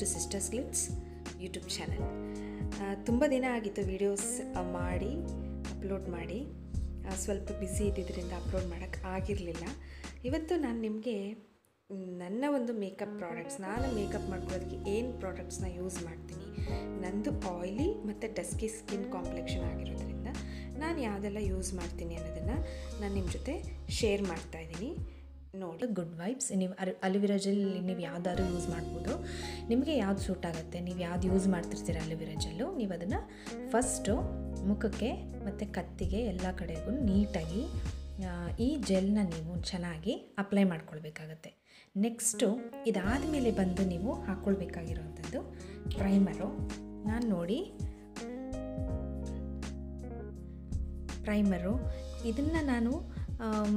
to sisters glitz YouTube channel ತುಂಬ ದಿನ ಆಗಿತ್ತು ವೀಡಿಯೋಸ್ ಮಾಡಿ ಅಪ್ಲೋಡ್ ಮಾಡಿ ಆ, ಸ್ವಲ್ಪ ಬ್ಯುಸಿ ಇದ್ದಿದ್ದರಿಂದ ಅಪ್ಲೋಡ್ ಮಾಡೋಕ್ಕೆ ಆಗಿರಲಿಲ್ಲ ಇವತ್ತು ನಾನು ನಿಮಗೆ ನನ್ನ ಒಂದು ಮೇಕಪ್ ಪ್ರಾಡಕ್ಟ್ಸ್ ನಾನು ಮೇಕಪ್ ಮಾಡ್ಕೊಳ್ಳೋದಕ್ಕೆ ಏನು ಪ್ರಾಡಕ್ಟ್ಸ್ನ ಯೂಸ್ ಮಾಡ್ತೀನಿ ನಂದು ಆಯ್ಲಿ ಮತ್ತು ಡಸ್ಕಿ ಸ್ಕಿನ್ ಕಾಂಪ್ಲೆಕ್ಷನ್ ಆಗಿರೋದ್ರಿಂದ ನಾನು ಯಾವುದೆಲ್ಲ ಯೂಸ್ ಮಾಡ್ತೀನಿ ಅನ್ನೋದನ್ನು ನಾನು ನಿಮ್ಮ ಜೊತೆ ಶೇರ್ ಮಾಡ್ತಾ ಇದ್ದೀನಿ ನೋಡಿ ಗುಡ್ ವೈಬ್ಸ್ ನೀವು ಅರ್ ಅಲಿವಿರಾ ಜೆಲ್ ನೀವು ಯಾವ್ದಾದ್ರು ಯೂಸ್ ಮಾಡ್ಬೋದು ನಿಮಗೆ ಯಾವ್ದು ಸೂಟ್ ಆಗುತ್ತೆ ನೀವು ಯಾವ್ದು ಯೂಸ್ ಮಾಡ್ತಿರ್ತೀರ ಅಲಿವಿರಾ ಜೆಲ್ಲು ನೀವು ಅದನ್ನು ಫಸ್ಟು ಮುಖಕ್ಕೆ ಮತ್ತು ಕತ್ತಿಗೆ ಎಲ್ಲ ಕಡೆಗೂ ನೀಟಾಗಿ ಆ, ಈ ಜೆಲ್ನ ನೀವು ಚೆನ್ನಾಗಿ ಅಪ್ಲೈ ಮಾಡ್ಕೊಳ್ಬೇಕಾಗತ್ತೆ ನೆಕ್ಸ್ಟು ಇದಾದ ಮೇಲೆ ಬಂದು ನೀವು ಹಾಕ್ಕೊಳ್ಬೇಕಾಗಿರೋವಂಥದ್ದು ಪ್ರೈಮರು ನಾನು ನೋಡಿ ಪ್ರೈಮರು ಇದನ್ನು ನಾನು ಆಮ್,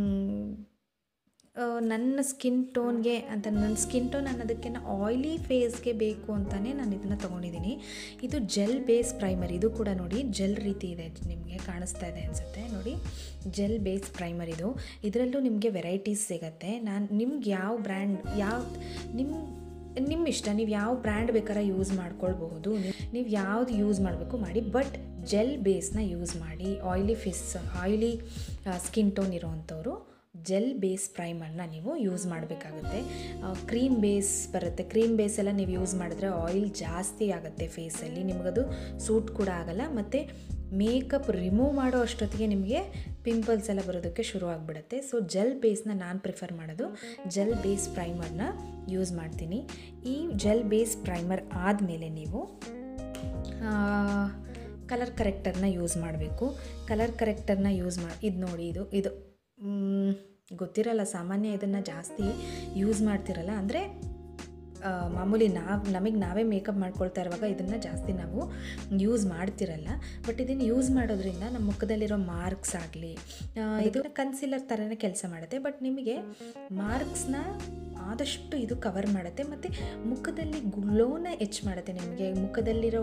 ಆ, ನನ್ನ ಸ್ಕಿನ್ ಟೋನ್ಗೆ ಅಂತ ನನ್ನ ಸ್ಕಿನ್ ಟೋನ್ ಅನ್ನೋದಕ್ಕೆ ಆಯ್ಲಿ ಫೇಸ್ಗೆ ಬೇಕು ಅಂತಲೇ ನಾನು ಇದನ್ನು ತೊಗೊಂಡಿದ್ದೀನಿ ಇದು ಜೆಲ್ ಬೇಸ್ ಪ್ರೈಮರ್ ಇದು ಕೂಡ ನೋಡಿ ಜೆಲ್ ರೀತಿ ಇದೆ ನಿಮಗೆ ಕಾಣಿಸ್ತಾ ಇದೆ ಅನಿಸುತ್ತೆ ನೋಡಿ ಜೆಲ್ ಬೇಸ್ ಪ್ರೈಮರ್ ಇದು ಇದರಲ್ಲೂ ನಿಮಗೆ ವೆರೈಟೀಸ್ ಸಿಗುತ್ತೆ ನಾನು ನಿಮ್ಗೆ ಯಾವ ಬ್ರ್ಯಾಂಡ್ ಯಾವ ನಿಮ್ಮ ನಿಮ್ಮ ಇಷ್ಟ ನೀವು ಯಾವ ಬ್ರ್ಯಾಂಡ್ ಬೇಕಾದ್ರೆ ಯೂಸ್ ಮಾಡ್ಕೊಳ್ಬಹುದು ನೀವು ಯಾವ್ದು ಯೂಸ್ ಮಾಡಬೇಕು ಮಾಡಿ ಬಟ್ ಜೆಲ್ ಬೇಸ್ನ ಯೂಸ್ ಮಾಡಿ oily face oily skin tone ಇರೋವಂಥವ್ರು ಜೆಲ್ ಬೇಸ್ ಪ್ರೈಮರ್ನ ನೀವು ಯೂಸ್ ಮಾಡಬೇಕಾಗುತ್ತೆ ಕ್ರೀಮ್ ಬೇಸ್ ಬರುತ್ತೆ ಕ್ರೀಮ್ ಬೇಸ್ ಎಲ್ಲ ನೀವು ಯೂಸ್ ಮಾಡಿದ್ರೆ ಆಯಿಲ್ ಜಾಸ್ತಿ ಆಗುತ್ತೆ ಫೇಸಲ್ಲಿ ನಿಮಗದು ಸೂಟ್ ಕೂಡ ಆಗಲ್ಲ ಮತ್ತು ಮೇಕಪ್ ರಿಮೂವ್ ಮಾಡೋ ಅಷ್ಟೊತ್ತಿಗೆ ನಿಮಗೆ ಪಿಂಪಲ್ಸ್ ಎಲ್ಲ ಬರೋದಕ್ಕೆ ಶುರು ಆಗಿಬಿಡುತ್ತೆ ಸೊ ಜೆಲ್ ಬೇಸ್ನ ನಾನು ಪ್ರಿಫರ್ ಮಾಡೋದು ಜೆಲ್ ಬೇಸ್ ಪ್ರೈಮರ್ನ ಯೂಸ್ ಮಾಡ್ತೀನಿ ಈ ಜೆಲ್ ಬೇಸ್ ಪ್ರೈಮರ್ ಆದಮೇಲೆ ನೀವು ಕಲರ್ ಕರೆಕ್ಟರ್ನ ಯೂಸ್ ಮಾಡಬೇಕು ಕಲರ್ ಕರೆಕ್ಟರ್ನ ಯೂಸ್ ಮಾಡಿ ಇದು ನೋಡಿ ಇದು ಇದು ಮ್, ಗೊತ್ತಿರಲ್ಲ ಸಾಮಾನ್ಯ ಇದನ್ನು ಜಾಸ್ತಿ ಯೂಸ್ ಮಾಡ್ತಿರಲ್ಲ ಅಂದರೆ ಮಾಮೂಲಿ ನಾವು ನಮಗೆ ನಾವೇ ಮೇಕಪ್ ಮಾಡ್ಕೊಳ್ತಾ ಇರುವಾಗ ಇದನ್ನು ಜಾಸ್ತಿ ನಾವು ಯೂಸ್ ಮಾಡ್ತಿರಲ್ಲ ಬಟ್ ಇದನ್ನು ಯೂಸ್ ಮಾಡೋದ್ರಿಂದ ನಮ್ಮ ಮುಖದಲ್ಲಿರೋ ಮಾರ್ಕ್ಸ್ ಆಗಲಿ ಇದು ಕನ್ಸಿಲರ್ ಥರನೇ ಕೆಲಸ ಮಾಡುತ್ತೆ ಬಟ್ ನಿಮಗೆ ಮಾರ್ಕ್ಸ್ನ ಆದಷ್ಟು ಇದು ಕವರ್ ಮಾಡುತ್ತೆ ಮತ್ತು ಮುಖದಲ್ಲಿ ಗ್ಲೋನ ಹೆಚ್ಚು ಮಾಡುತ್ತೆ ನಿಮಗೆ ಮುಖದಲ್ಲಿರೋ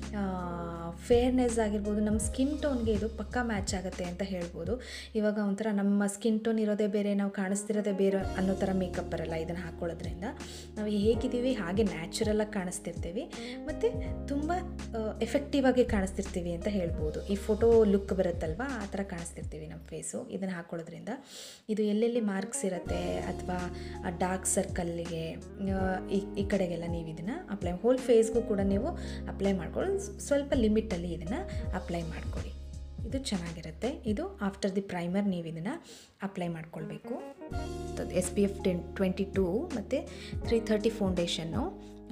ಫೇರ್ನೆಸ್ ಆಗಿರ್ಬೋದು ನಮ್ಮ ಸ್ಕಿನ್ ಟೋನ್ಗೆ ಇದು ಪಕ್ಕಾ ಮ್ಯಾಚ್ ಆಗುತ್ತೆ ಅಂತ ಹೇಳ್ಬೋದು ಇವಾಗ ಒಂಥರ ನಮ್ಮ ಸ್ಕಿನ್ ಟೋನ್ ಇರೋದೇ ಬೇರೆ ನಾವು ಕಾಣಿಸ್ತಿರೋದೇ ಬೇರೆ ಅನ್ನೋ ಥರ ಮೇಕಪ್ ಬರಲ್ಲ ಇದನ್ನು ಹಾಕ್ಕೊಳ್ಳೋದ್ರಿಂದ ನಾವು ಹೇಗಿದ್ದೀವಿ ಹಾಗೆ ನ್ಯಾಚುರಲಾಗಿ ಕಾಣಿಸ್ತಿರ್ತೀವಿ ಮತ್ತು ತುಂಬ ಎಫೆಕ್ಟಿವ್ ಆಗಿ ಕಾಣಿಸ್ತಿರ್ತೀವಿ ಅಂತ ಹೇಳ್ಬೋದು ಈ ಫೋಟೋ ಲುಕ್ ಬರುತ್ತಲ್ವಾ ಆ ಥರ ಕಾಣಿಸ್ತಿರ್ತೀವಿ ನಮ್ಮ ಫೇಸು ಇದನ್ನು ಹಾಕ್ಕೊಳ್ಳೋದ್ರಿಂದ ಇದು ಎಲ್ಲೆಲ್ಲಿ ಮಾರ್ಕ್ಸ್ ಇರುತ್ತೆ ಅಥವಾ ಡಾರ್ಕ್ ಸರ್ಕಲ್ಲಿಗೆ ಈ ಈ ಕಡೆಗೆಲ್ಲ ನೀವು ಇದನ್ನು ಅಪ್ಲೈ ಹೋಲ್ ಫೇಸ್ಗೂ ಕೂಡ ನೀವು ಅಪ್ಲೈ ಮಾಡ್ಕೊಳ್ಳಿ ಸ್ವಲ್ಪ ಲಿಮಿಟಲ್ಲಿ ಇದನ್ನು ಅಪ್ಲೈ ಮಾಡ್ಕೊಳ್ಳಿ ಇದು ಚೆನ್ನಾಗಿರುತ್ತೆ ಇದು ಆಫ್ಟರ್ ದಿ ಪ್ರೈಮರ್ ನೀವು ಇದನ್ನು ಅಪ್ಲೈ ಮಾಡ್ಕೊಳ್ಬೇಕು S P F ten twenty two ಮತ್ತು ತ್ರೀ ಥರ್ಟಿ ಫೌಂಡೇಶನ್ನು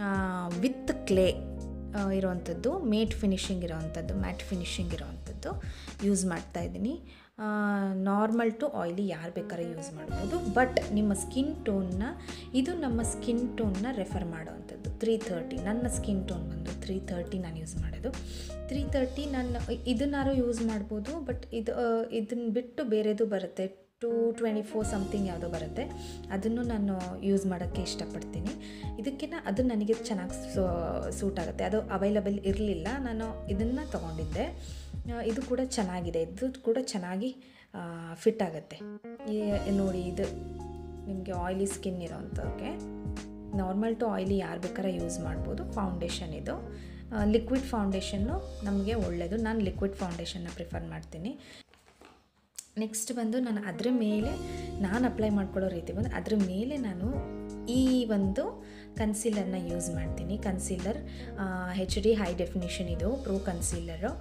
ವಿತ್ ಕ್ಲೇ ಇರೋವಂಥದ್ದು ಮೇಟ್ ಫಿನಿಶಿಂಗ್ ಇರೋವಂಥದ್ದು ಮ್ಯಾಟ್ ಫಿನಿಶಿಂಗ್ ಇರೋವಂಥದ್ದು ಯೂಸ್ ಮಾಡ್ತಾ ಇದ್ದೀನಿ ನಾರ್ಮಲ್ ಟು ಆಯ್ಲಿ ಯಾರು ಬೇಕಾದ್ರೆ ಯೂಸ್ ಮಾಡ್ಬೋದು ಬಟ್ ನಿಮ್ಮ ಸ್ಕಿನ್ ಟೋನ್ನ ಇದು ನಮ್ಮ ಸ್ಕಿನ್ ಟೋನ್ನ ರೆಫರ್ ಮಾಡೋವಂಥದ್ದು ತ್ರೀ ತರ್ಟಿ ನನ್ನ ಸ್ಕಿನ್ ಟೋನ್ ಬಂದು ತ್ರೀ ತರ್ಟಿ ನಾನು ಯೂಸ್ ಮಾಡೋದು ತ್ರೀ ತರ್ಟಿ ನಾನು ಇದನ್ನಾರು ಯೂಸ್ ಮಾಡ್ಬೋದು ಬಟ್ ಇದು ಇದನ್ನು ಬಿಟ್ಟು ಬೇರೆದು ಬರುತ್ತೆ ಟು ಟ್ವೆಂಟಿ ಫೋರ್ ಸಮಥಿಂಗ್ ಯಾವುದೋ ಬರುತ್ತೆ ಅದನ್ನು ನಾನು ಯೂಸ್ ಮಾಡೋಕ್ಕೆ ಇಷ್ಟಪಡ್ತೀನಿ ಇದಕ್ಕಿಂತ ಅದು ನನಗೆ ಚೆನ್ನಾಗಿ ಸೂಟ್ ಆಗುತ್ತೆ ಅದು ಅವೈಲಬಲ್ ಇರಲಿಲ್ಲ ನಾನು ಇದನ್ನು ತೊಗೊಂಡಿದ್ದೆ ಆ, ಇದು ಕೂಡ ಚೆನ್ನಾಗಿದೆ ಇದು ಕೂಡ ಚೆನ್ನಾಗಿ ಫಿಟ್ ಆಗುತ್ತೆ ಈ- ನೋಡಿ ಇದು ನಿಮಗೆ ಆಯ್ಲಿ ಸ್ಕಿನ್ ಇರೋವಂಥವ್ರಿಗೆ ನಾರ್ಮಲ್ ಟು ಆಯ್ಲಿ ಯಾರು ಬೇಕಾದ್ರೆ ಯೂಸ್ ಮಾಡ್ಬೋದು ಫೌಂಡೇಶನ್ ಇದು ಲಿಕ್ವಿಡ್ ಫೌಂಡೇಶನ್ನು ನಮಗೆ ಒಳ್ಳೆಯದು ನಾನು ಲಿಕ್ವಿಡ್ ಫೌಂಡೇಶನ್ನ ಪ್ರಿಫರ್ ಮಾಡ್ತೀನಿ ನೆಕ್ಸ್ಟ್ ಬಂದು ನಾನು ಅದರ ಮೇಲೆ ನಾನು ಅಪ್ಲೈ ಮಾಡ್ಕೊಳ್ಳೋ ರೀತಿ ಬಂದು ಅದ್ರ ಮೇಲೆ ನಾನು ಈ ಒಂದು ಕನ್ಸೀಲರ್ನ ಯೂಸ್ ಮಾಡ್ತೀನಿ concealer H D high definition ಇದು ಪ್ರೋ ಕನ್ಸೀಲರು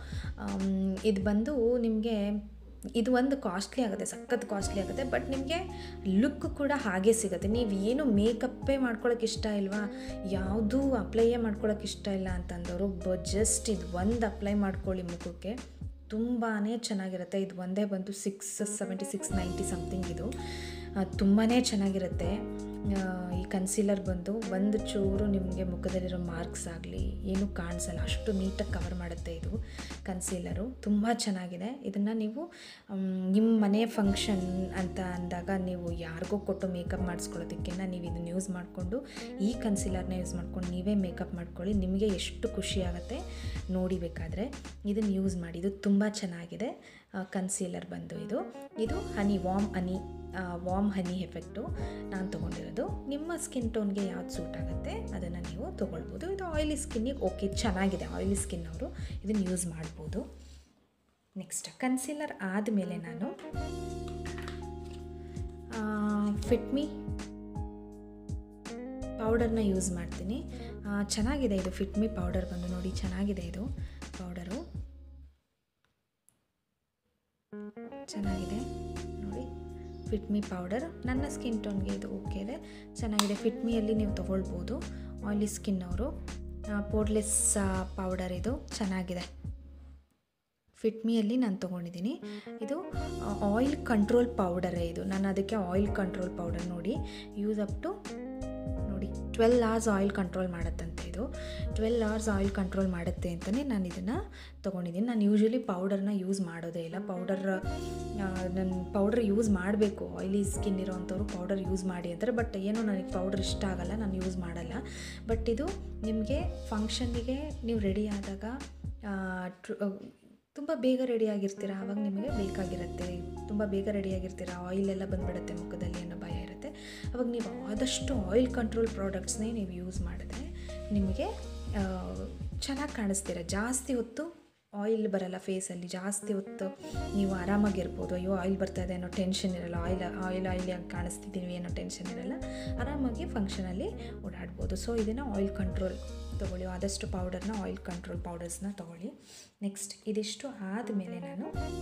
ಇದು ಬಂದು ನಿಮಗೆ ಇದು ಒಂದು ಕಾಸ್ಟ್ಲಿ ಆಗುತ್ತೆ ಸಖತ್ ಕಾಸ್ಟ್ಲಿ ಆಗುತ್ತೆ ಬಟ್ ನಿಮಗೆ ಲುಕ್ ಕೂಡ ಹಾಗೆ ಸಿಗುತ್ತೆ ನೀವು ಏನು ಮೇಕಪ್ಪೇ ಮಾಡ್ಕೊಳಕ್ಕೆ ಇಷ್ಟ ಇಲ್ವಾ ಯಾವುದೂ ಅಪ್ಲೈಯೇ ಮಾಡ್ಕೊಳಕ್ಕೆ ಇಷ್ಟ ಇಲ್ಲ ಅಂತಂದವರು ಬ ಜಸ್ಟ್ ಇದು ಒಂದು ಅಪ್ಲೈ ಮಾಡ್ಕೊಳ್ಳಿ ಮುಖಕ್ಕೆ ತುಂಬಾ ಚೆನ್ನಾಗಿರುತ್ತೆ ಇದು ಒಂದೇ ಬಂದು six seventy six ninety something ಇದು ತುಂಬಾ ಚೆನ್ನಾಗಿರುತ್ತೆ ಆ, ಈ ಕನ್ಸೀಲರ್ ಬಂದು ಒಂದು ಚೂರು ನಿಮಗೆ ಮುಖದಲ್ಲಿರೋ ಮಾರ್ಕ್ಸ್ ಆಗಲಿ ಏನೂ ಕಾಣಿಸಲ್ಲ ಅಷ್ಟು ನೀಟಾಗಿ ಕವರ್ ಮಾಡುತ್ತೆ ಇದು ಕನ್ಸೀಲರು ತುಂಬ ಚೆನ್ನಾಗಿದೆ ಇದನ್ನು ನೀವು ಮ್, ನಿಮ್ಮ ಮನೆ ಫಂಕ್ಷನ್ ಅಂತ ಅಂದಾಗ ನೀವು ಯಾರಿಗೋ ಕೊಟ್ಟು ಮೇಕಪ್ ಮಾಡಿಸ್ಕೊಳ್ಳೋದಕ್ಕಿಂತ ನೀವು ಇದನ್ನು ಯೂಸ್ ಮಾಡಿಕೊಂಡು ಈ ಕನ್ಸೀಲರ್ನ ಯೂಸ್ ಮಾಡ್ಕೊಂಡು ನೀವೇ ಮೇಕಪ್ ಮಾಡ್ಕೊಳ್ಳಿ ನಿಮಗೆ ಎಷ್ಟು ಖುಷಿ ಆಗುತ್ತೆ ನೋಡಿ ಬೇಕಾದರೆ ಇದನ್ನು ಯೂಸ್ ಮಾಡಿ ಇದು ತುಂಬ ಚೆನ್ನಾಗಿದೆ ಕನ್ಸೀಲರ್ ಬಂದು ಇದು ಇದು honey warm honey warm honey effect ನಾನು ತೊಗೊಂಡಿರೋದು ನಿಮ್ಮ ಸ್ಕಿನ್ ಟೋನ್ಗೆ ಯಾವ್ದು ಸೂಟ್ ಆಗುತ್ತೆ ಅದನ್ನು ನೀವು ತೊಗೊಳ್ಬೋದು ಇದು ಆಯಿಲಿ ಸ್ಕಿನ್ನಿಗೆ ಓಕೆ ಚೆನ್ನಾಗಿದೆ ಆಯಿಲಿ ಸ್ಕಿನ್ ಅವರು ಇದನ್ನು ಯೂಸ್ ಮಾಡ್ಬೋದು ನೆಕ್ಸ್ಟ್ ಕನ್ಸೀಲರ್ ಆದಮೇಲೆ ನಾನು ಫಿಟ್ಮಿ ಪೌಡರ್ನ ಯೂಸ್ ಮಾಡ್ತೀನಿ ಆ, ಚೆನ್ನಾಗಿದೆ ಇದು ಫಿಟ್ಮಿ ಪೌಡರ್ ಬಂದು ನೋಡಿ ಚೆನ್ನಾಗಿದೆ ಇದು ಪೌಡರು ಚೆನ್ನಾಗಿದೆ ನೋಡಿ ಫಿಟ್ಮಿ ಪೌಡರ್ ನನ್ನ ಸ್ಕಿನ್ ಟೋನ್ಗೆ ಇದು ಓಕೆ ಇದೆ ಚೆನ್ನಾಗಿದೆ ಫಿಟ್ಮಿಯಲ್ಲಿ ನೀವು ತೊಗೊಳ್ಬೋದು ಆಯಿಲಿ ಸ್ಕಿನ್ ಅವರು ಪೋರ್ಲೆಸ್ ಪೌಡರ್ ಇದು ಚೆನ್ನಾಗಿದೆ ಫಿಟ್ಮಿಯಲ್ಲಿ ನಾನು ತೊಗೊಂಡಿದ್ದೀನಿ ಇದು ಆಯಿಲ್ ಕಂಟ್ರೋಲ್ ಪೌಡರೇ ಇದು ನಾನು ಅದಕ್ಕೆ ಆಯಿಲ್ ಕಂಟ್ರೋಲ್ ಪೌಡರ್ ನೋಡಿ ಯೂಸ್ ಅಪ್ ಟು ನೋಡಿ ಟ್ವೆಲ್ ಅವರ್ಸ್ ಆಯಿಲ್ ಕಂಟ್ರೋಲ್ ಮಾಡುತ್ತಂತೆ ಇದು ಟ್ವೆಲ್ ಅವರ್ಸ್ ಆಯಿಲ್ ಕಂಟ್ರೋಲ್ ಮಾಡುತ್ತೆ ಅಂತಲೇ ನಾನು ಇದನ್ನು ತೊಗೊಂಡಿದ್ದೀನಿ ನಾನು ಯೂಶ್ವಲಿ ಪೌಡರ್ನ ಯೂಸ್ ಮಾಡೋದೇ ಇಲ್ಲ ಪೌಡರ್ ನನ್ನ ಪೌಡರ್ ಯೂಸ್ ಮಾಡಬೇಕು ಆಯಿಲಿ ಸ್ಕಿನ್ ಇರೋವಂಥವ್ರು ಪೌಡರ್ ಯೂಸ್ ಮಾಡಿ ಅಂತಾರೆ ಬಟ್ ಏನೋ ನನಗೆ ಪೌಡರ್ ಇಷ್ಟ ಆಗಲ್ಲ ನಾನು ಯೂಸ್ ಮಾಡಲ್ಲ ಬಟ್ ಇದು ನಿಮಗೆ ಫಂಕ್ಷನ್ನಿಗೆ ನೀವು ರೆಡಿ ಆದಾಗ ತುಂಬ ಬೇಗ ರೆಡಿ ಆಗಿರ್ತೀರ ಆವಾಗ ನಿಮಗೆ ಬೇಕಾಗಿರುತ್ತೆ ತುಂಬ ಬೇಗ ರೆಡಿ ಆಗಿರ್ತೀರ ಆಯಿಲ್ ಎಲ್ಲ ಬಂದ್ಬಿಡುತ್ತೆ ಮುಖದಲ್ಲಿ ಅನ್ನೋ ಭಯ ಇರುತ್ತೆ ಅವಾಗ ನೀವು ಆದಷ್ಟು ಆಯಿಲ್ ಕಂಟ್ರೋಲ್ ಪ್ರಾಡಕ್ಟ್ಸ್ನೇ ನೀವು ಯೂಸ್ ಮಾಡಿದ್ರೆ ನಿಮಗೆ ಚೆನ್ನಾಗಿ ಕಾಣಿಸ್ತೀರ ಜಾಸ್ತಿ ಹೊತ್ತು ಆಯಿಲ್ ಬರಲ್ಲ ಫೇಸಲ್ಲಿ ಜಾಸ್ತಿ ಹೊತ್ತು ನೀವು ಆರಾಮಾಗಿರ್ಬೋದು ಅಯ್ಯೋ ಆಯಿಲ್ ಬರ್ತಾ ಇದೆ ಅನ್ನೋ ಟೆನ್ಷನ್ ಇರಲ್ಲ ಆಯಿಲ್ ಆಯಿಲ್ ಆಯಿಲ್ ಆಗಿ ಕಾಣಿಸ್ತಿದ್ದೀವಿ ಅನ್ನೋ ಟೆನ್ಷನ್ ಇರಲ್ಲ ಆರಾಮಾಗಿ ಫಂಕ್ಷನಲ್ಲಿ ಓಡಾಡ್ಬೋದು ಸೊ ಇದನ್ನು ಆಯಿಲ್ ಕಂಟ್ರೋಲ್ ತೊಗೊಳ್ಳಿ ಆದಷ್ಟು ಪೌಡರ್ನ ಆಯಿಲ್ ಕಂಟ್ರೋಲ್ ಪೌಡರ್ಸ್ನ ತೊಗೊಳ್ಳಿ ನೆಕ್ಸ್ಟ್ ಇದಿಷ್ಟು ಆದಮೇಲೆ ನಾನು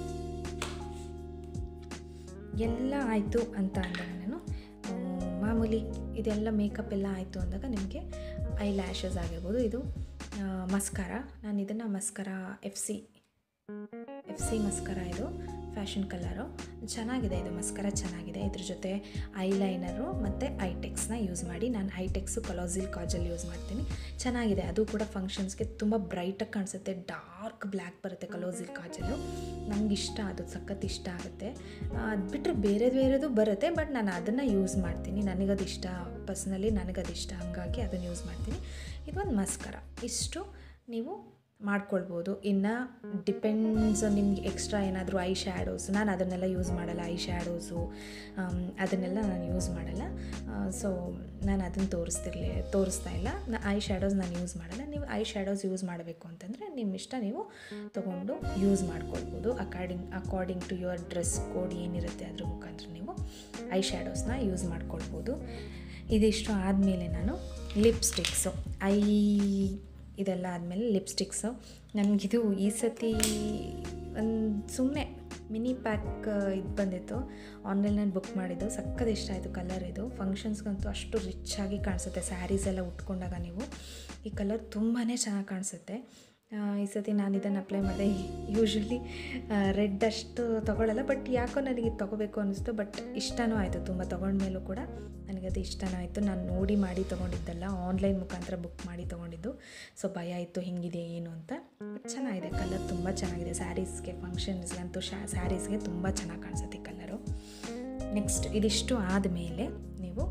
ಎಲ್ಲ ಆಯಿತು ಅಂತ ಅಂದಾಗ ನಾನು ಆ, ಮಾಮೂಲಿ ಇದೆಲ್ಲ ಮೇಕಪ್ ಎಲ್ಲ ಆಯಿತು ಅಂದಾಗ ನಿಮಗೆ ಐ ಲ್ಯಾಶಸ್ ಆಗಿರ್ಬೋದು ಇದು ಮಸ್ಕಾರ ನಾನು ಇದನ್ನು mascara F C F C mascara ಇದು ಫ್ಯಾಷನ್ ಕಲರು ಚೆನ್ನಾಗಿದೆ ಇದು ಮಸ್ಕರ ಚೆನ್ನಾಗಿದೆ ಇದ್ರ ಜೊತೆ ಐಲೈನರು ಮತ್ತು ಐಟೆಕ್ಸ್ನ ಯೂಸ್ ಮಾಡಿ ನಾನು ಐಟೆಕ್ಸು ಕಲಾಸಿಲ್ ಕಾಜಲ್ ಯೂಸ್ ಮಾಡ್ತೀನಿ ಚೆನ್ನಾಗಿದೆ ಅದು ಕೂಡ ಫಂಕ್ಷನ್ಸ್ಗೆ ತುಂಬ ಬ್ರೈಟಾಗಿ ಕಾಣಿಸುತ್ತೆ ಡಾರ್ಕ್ ಬ್ಲ್ಯಾಕ್ ಬರುತ್ತೆ ಕಲೋಸಿಲ್ ಕಾಜಲ್ಲು ನಂಗೆ ಇಷ್ಟ ಅದು ಸಖತ್ ಇಷ್ಟ ಆಗುತ್ತೆ ಅದು ಬಿಟ್ಟರೆ ಬೇರೆ ಬೇರೆದು ಬರುತ್ತೆ ಬಟ್ ನಾನು ಅದನ್ನು ಯೂಸ್ ಮಾಡ್ತೀನಿ ನನಗದು ಇಷ್ಟ ಪರ್ಸ್ನಲಿ ನನಗದು ಇಷ್ಟ ಹಂಗಾಗಿ ಅದನ್ನು ಯೂಸ್ ಮಾಡ್ತೀನಿ ಇದೊಂದು ಮಸ್ಕರ ಇಷ್ಟು ನೀವು ಮಾಡ್ಕೊಳ್ಬೋದು ಇನ್ನು ಡಿಪೆಂಡ್ಸ್ ನಿಮ್ಗೆ ಎಕ್ಸ್ಟ್ರಾ ಏನಾದರೂ ಐ ಶ್ಯಾಡೋಸ್ ನಾನು ಅದನ್ನೆಲ್ಲ ಯೂಸ್ ಮಾಡಲ್ಲ ಐ ಶ್ಯಾಡೋಸು ಅದನ್ನೆಲ್ಲ ನಾನು ಯೂಸ್ ಮಾಡಲ್ಲ ಸೊ ನಾನು ಅದನ್ನು ತೋರಿಸ್ತಿರ್ಲಿ ತೋರಿಸ್ತಾ ಇಲ್ಲ ನಾ ಐ ಶ್ಯಾಡೋಸ್ ನಾನು ಯೂಸ್ ಮಾಡಲ್ಲ ನೀವು ಐ ಶ್ಯಾಡೋಸ್ ಯೂಸ್ ಮಾಡಬೇಕು ಅಂತಂದರೆ ನಿಮ್ಮ ಇಷ್ಟ ನೀವು ತೊಗೊಂಡು ಯೂಸ್ ಮಾಡ್ಕೊಳ್ಬೋದು according according to your dress code ಏನಿರುತ್ತೆ ಅದ್ರ ಮುಖಾಂತರ ನೀವು ಐ ಶ್ಯಾಡೋಸ್ನ ಯೂಸ್ ಮಾಡ್ಕೊಳ್ಬೋದು ಇದಿಷ್ಟು ಆದಮೇಲೆ ನಾನು ಲಿಪ್ಸ್ಟಿಕ್ಸು ಐ ಇದೆಲ್ಲ ಆದಮೇಲೆ ಲಿಪ್ಸ್ಟಿಕ್ಸು ನನಗಿದು ಈ ಸತಿ ಒಂದು ಸುಮ್ಮನೆ ಮಿನಿ ಪ್ಯಾಕ್ ಇದು ಬಂದಿತ್ತು ಆನ್ಲೈನಲ್ಲಿ ಬುಕ್ ಮಾಡಿದ್ದು ಸಕ್ಕತ್ ಇಷ್ಟ ಆಯಿತು ಕಲರ್ ಇದು ಫಂಕ್ಷನ್ಸ್ಗಂತೂ ಅಷ್ಟು ರಿಚ್ ಆಗಿ ಕಾಣಿಸುತ್ತೆ ಸ್ಯಾರೀಸ್ ಎಲ್ಲ ಉಟ್ಕೊಂಡಾಗ ನೀವು ಈ ಕಲರ್ ತುಂಬಾ ಚೆನ್ನಾಗಿ ಕಾಣಿಸುತ್ತೆ ಆ, ಈ ಸತಿ ನಾನು ಇದನ್ನು ಅಪ್ಲೈ ಮಾಡಿದೆ ಯೂಶ್ವಲಿ ರೆಡ್ ಅಷ್ಟು ತೊಗೊಳ್ಳಲ್ಲ ಬಟ್ ಯಾಕೋ ನನಗೆ ಇದು ತೊಗೋಬೇಕು ಅನ್ನಿಸ್ತು ಬಟ್ ಇಷ್ಟನೂ ಆಯಿತು ತುಂಬ ತೊಗೊಂಡ್ಮೇಲೂ ಕೂಡ ನನಗದು ಇಷ್ಟನೂ ಆಯಿತು ನಾನು ನೋಡಿ ಮಾಡಿ ತೊಗೊಂಡಿದ್ದಲ್ಲ ಆನ್ಲೈನ್ ಮುಖಾಂತರ ಬುಕ್ ಮಾಡಿ ತೊಗೊಂಡಿದ್ದು ಸೊ ಭಯ ಇತ್ತು ಹಿಂಗಿದೆ ಏನು ಅಂತ ಬಟ್ ಚೆನ್ನಾಗಿದೆ ಕಲರ್ ತುಂಬ ಚೆನ್ನಾಗಿದೆ ಸ್ಯಾರೀಸ್ಗೆ ಫಂಕ್ಷನ್ಸ್ಗಂತೂ ಶಾ ಸ್ಯಾರೀಸ್ಗೆ ತುಂಬ ಚೆನ್ನಾಗಿ ಕಾಣಿಸುತ್ತೆ ಈ ಕಲರು ನೆಕ್ಸ್ಟ್ ಇದಿಷ್ಟು ಆದಮೇಲೆ ನೀವು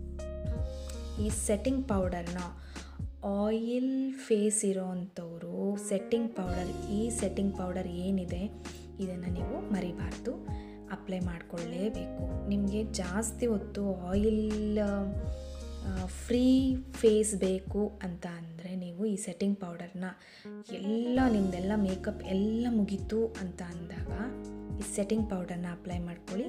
ಈ ಸೆಟ್ಟಿಂಗ್ ಪೌಡರ್ನ ಆಯಿಲ್ ಫೇಸ್ ಇರೋವಂಥವ್ರು ಸೆಟ್ಟಿಂಗ್ ಪೌಡರ್ ಈ ಸೆಟ್ಟಿಂಗ್ ಪೌಡರ್ ಏನಿದೆ ಇದನ್ನು ನೀವು ಮರಿಬಾರ್ದು ಅಪ್ಲೈ ಮಾಡಿಕೊಳ್ಳೇಬೇಕು ನಿಮಗೆ ಜಾಸ್ತಿ ಹೊತ್ತು ಆಯಿಲ್ ಫ್ರೀ ಫೇಸ್ ಬೇಕು ಅಂತ ಅಂದರೆ ನೀವು ಈ ಸೆಟ್ಟಿಂಗ್ ಪೌಡರ್ನ ಎಲ್ಲ ನಿಮ್ಮದೆಲ್ಲ ಮೇಕಪ್ ಎಲ್ಲ ಮುಗೀತು ಅಂತ ಅಂದಾಗ ಈ ಸೆಟ್ಟಿಂಗ್ ಪೌಡರ್ನ ಅಪ್ಲೈ ಮಾಡ್ಕೊಳ್ಳಿ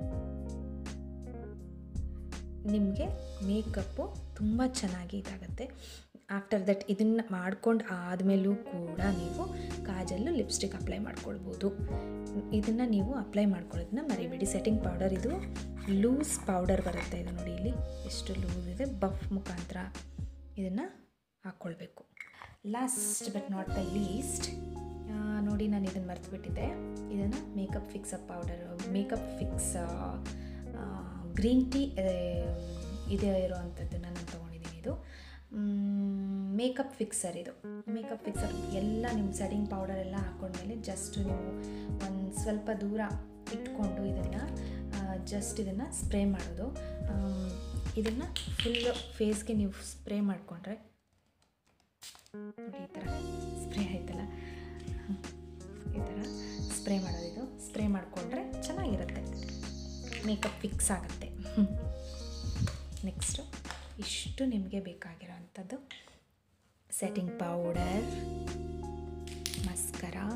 ನಿಮಗೆ ಮೇಕಪ್ಪು ತುಂಬ ಚೆನ್ನಾಗಿ ಇದಾಗುತ್ತೆ ಆಫ್ಟರ್ ದಟ್ ಇದನ್ನು ಮಾಡ್ಕೊಂಡು ಆದಮೇಲೂ ಕೂಡ ನೀವು ಕಾಜಲ್ಲು ಲಿಪ್ಸ್ಟಿಕ್ ಅಪ್ಲೈ ಮಾಡ್ಕೊಳ್ಬೋದು ಇದನ್ನು ನೀವು ಅಪ್ಲೈ ಮಾಡ್ಕೊಳ್ಳೋದನ್ನ ಮರಿಬೇಡಿ ಸೆಟ್ಟಿಂಗ್ ಪೌಡರ್ ಇದು ಲೂಸ್ ಪೌಡರ್ ಬರುತ್ತೆ ಇದು ನೋಡಿ ಇಲ್ಲಿ ಎಷ್ಟು ಲೂಸ್ ಇದೆ ಬಫ್ ಮುಖಾಂತರ ಇದನ್ನು ಹಾಕ್ಕೊಳ್ಬೇಕು last but not the least ನೋಡಿ ನಾನು ಇದನ್ನು ಮರ್ತುಬಿಟ್ಟಿದ್ದೆ ಇದನ್ನು makeup fix up powder makeup fix green tea ಇದೇ ಇರೋವಂಥದ್ದು ನಾನು ತೊಗೊಂಡಿದ್ದೀನಿ ಇದು ಮೇಕಪ್ ಫಿಕ್ಸರ್ ಇದು ಮೇಕಪ್ ಫಿಕ್ಸರ್ ಎಲ್ಲ ನಿಮ್ಮ ಸೆಟ್ಟಿಂಗ್ ಪೌಡರ್ ಎಲ್ಲ ಹಾಕ್ಕೊಂಡ್ಮೇಲೆ ಜಸ್ಟ್ ನೀವು ಒಂದು ಸ್ವಲ್ಪ ದೂರ ಇಟ್ಕೊಂಡು ಇದನ್ನು ಜಸ್ಟ್ ಇದನ್ನು ಸ್ಪ್ರೇ ಮಾಡೋದು ಇದನ್ನು ಫುಲ್ ಫೇಸ್ಗೆ ನೀವು ಸ್ಪ್ರೇ ಮಾಡಿಕೊಂಡ್ರೆ ನೋಡಿ ಈ ಥರ ಸ್ಪ್ರೇ ಆಯ್ತಲ್ಲ ಈ ಥರ ಸ್ಪ್ರೇ ಮಾಡೋದಿದು ಸ್ಪ್ರೇ ಮಾಡಿಕೊಂಡ್ರೆ ಚೆನ್ನಾಗಿರುತ್ತೆ ಮೇಕಪ್ ಫಿಕ್ಸ್ ಆಗುತ್ತೆ ನೆಕ್ಸ್ಟು ಇಷ್ಟು ನಿಮಗೆ ಬೇಕಾಗಿರೋ ಅಂಥದ್ದು setting powder mascara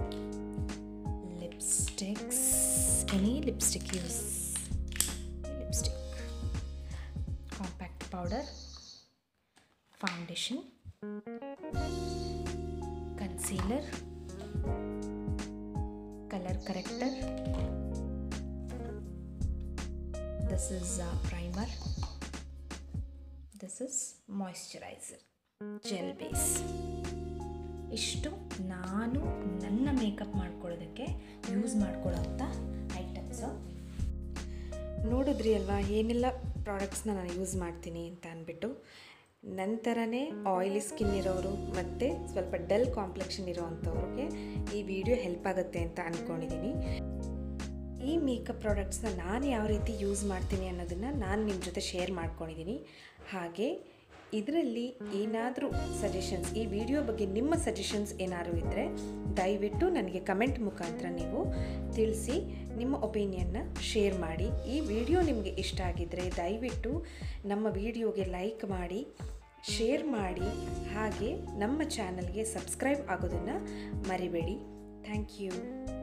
lipsticks any lipstick use lipstick compact powder foundation concealer colour corrector this is a primer this is moisturizer gel base ಇಷ್ಟು ನಾನು ನನ್ನ ಮೇಕಪ್ ಮಾಡ್ಕೊಳ್ಳೋದಕ್ಕೆ ಯೂಸ್ ಮಾಡ್ಕೊಳ್ಳೋಂಥ ಐಟಮ್ಸು ನೋಡಿದ್ರಿ ಅಲ್ವಾ ಏನೆಲ್ಲ ಪ್ರಾಡಕ್ಟ್ಸ್ನ ನಾನು ಯೂಸ್ ಮಾಡ್ತೀನಿ ಅಂತ ಅಂದ್ಬಿಟ್ಟು ನಂತರನೇ ಆಯಿಲಿ ಸ್ಕಿನ್ ಇರೋರು ಮತ್ತು ಸ್ವಲ್ಪ ಡಲ್ ಕಾಂಪ್ಲೆಕ್ಷನ್ ಇರೋವಂಥವ್ರಿಗೆ ಈ ವಿಡಿಯೋ ಹೆಲ್ಪ್ ಆಗುತ್ತೆ ಅಂತ ಅಂದ್ಕೊಂಡಿದ್ದೀನಿ ಈ ಮೇಕಪ್ ಪ್ರಾಡಕ್ಟ್ಸ್ನ ನಾನು ಯಾವ ರೀತಿ ಯೂಸ್ ಮಾಡ್ತೀನಿ ಅನ್ನೋದನ್ನು ನಾನು ನಿಮ್ಮ ಜೊತೆ ಶೇರ್ ಮಾಡ್ಕೊಂಡಿದ್ದೀನಿ ಹಾಗೆ ಇದರಲ್ಲಿ ಏನಾದರೂ ಸಜೆಷನ್ಸ್ ಈ ವಿಡಿಯೋ ಬಗ್ಗೆ ನಿಮ್ಮ ಸಜೆಷನ್ಸ್ ಏನಾದರೂ ಇದ್ದರೆ ದಯವಿಟ್ಟು ನನಗೆ ಕಮೆಂಟ್ ಮುಖಾಂತರ ನೀವು ತಿಳಿಸಿ ನಿಮ್ಮ ಒಪಿನಿಯನ್ನ ಶೇರ್ ಮಾಡಿ ಈ ವಿಡಿಯೋ ನಿಮಗೆ ಇಷ್ಟ ಆಗಿದ್ದರೆ ದಯವಿಟ್ಟು ನಮ್ಮ ವಿಡಿಯೋಗೆ ಲೈಕ್ ಮಾಡಿ ಶೇರ್ ಮಾಡಿ ಹಾಗೆ ನಮ್ಮ ಚಾನಲ್ಗೆ ಸಬ್ಸ್ಕ್ರೈಬ್ ಆಗೋದನ್ನು ಮರಿಬೇಡಿ ಥ್ಯಾಂಕ್ ಯು